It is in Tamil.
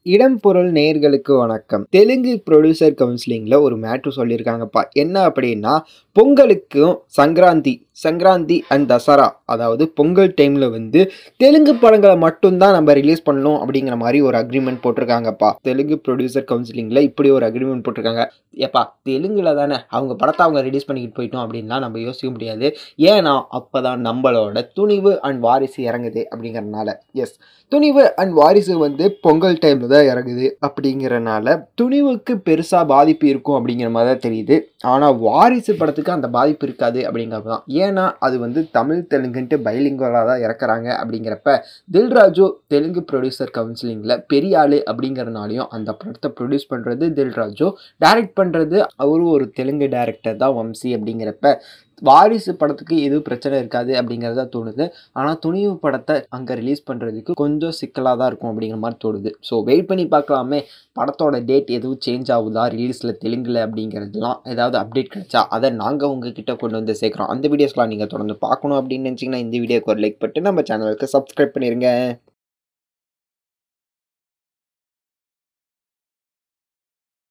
இடம் பொருள் நேயர்களுக்கு வணக்கம் தெலுங்கு ப்ரொடியூசர் கவுன்சிலிங்கில் ஒரு மேட்ரு சொல்லியிருக்காங்கப்பா என்ன அப்படின்னா பொங்கலுக்கும் சங்கராந்தி சங்கராந்தி அண்ட் தசரா அதாவது பொங்கல் டைமில் வந்து தெலுங்கு படங்களை மட்டும்தான் நம்ம ரிலீஸ் பண்ணணும் அப்படிங்கிற மாதிரி ஒரு அக்ரிமெண்ட் போட்டிருக்காங்கப்பா தெலுங்கு ப்ரொடியூசர் கவுன்சிலிங்கில் இப்படி ஒரு அக்ரிமெண்ட் போட்டிருக்காங்க ஏப்பா தெலுங்குல தானே அவங்க படத்தை அவங்க ரிலீஸ் பண்ணிக்கிட்டு போயிட்டோம் அப்படின்லாம் நம்ம யோசிக்க முடியாது ஏன்னா அப்போ தான் நம்மளோட துணிவு அண்ட் வாரிசு இறங்குது அப்படிங்கிறனால எஸ் துணிவு அண்ட் வாரிசு வந்து பொங்கல் டைமில் தான் இறங்குது அப்படிங்கிறனால துணிவுக்கு பெருசாக பாதிப்பு இருக்கும் அப்படிங்கிற மாதிரி தான் தெரியுது ஆனால் வாரிசு படத்துக்கு அந்த பாதிப்பு இருக்காது அப்படிங்கிறது தான் ஏன்னா அது வந்து தமிழ் தெலுங்குன்ட்டு பைலிங்குவலாக தான் இறக்குறாங்க அப்படிங்கிறப்ப தில்ராஜு தெலுங்கு ப்ரொடியூசர் கவுன்சிலிங்கில் பெரிய ஆளு அப்படிங்கிறனாலையும் அந்த படத்தை ப்ரொடியூஸ் பண்ணுறது தில்ராஜு டைரக்ட் பண்ணுறது அவரும் ஒரு தெலுங்கு டைரக்டர் தான் வம்சி அப்படிங்கிறப்ப வாரிசு படத்துக்கு எதுவும் பிரச்சனை இருக்காது அப்படிங்கிறதா தோணுது ஆனால் துணிவு படத்தை அங்கே ரிலீஸ் பண்ணுறதுக்கு கொஞ்சம் சிக்கலாக தான் இருக்கும் அப்படிங்கிற மாதிரி தோணுது ஸோ வெயிட் பண்ணி பார்க்கலாமே படத்தோட டேட் எதுவும் சேஞ்ச் ஆகுதா ரிலீஸில் தெலுங்கில் அப்படிங்கிறதுலாம் ஏதாவது அப்டேட் கிடைச்சா அதை நாங்கள் உங்ககிட்ட கொண்டு வந்து சேர்க்குறோம் அந்த வீடியோஸ்லாம் நீங்கள் தொடர்ந்து பார்க்கணும் அப்படின்னு நினச்சிங்கன்னா இந்த வீடியோக்கு ஒரு லைக் பண்ணிட்டு நம்ம சேனலுக்கு சப்ஸ்கிரைப் பண்ணிடுங்க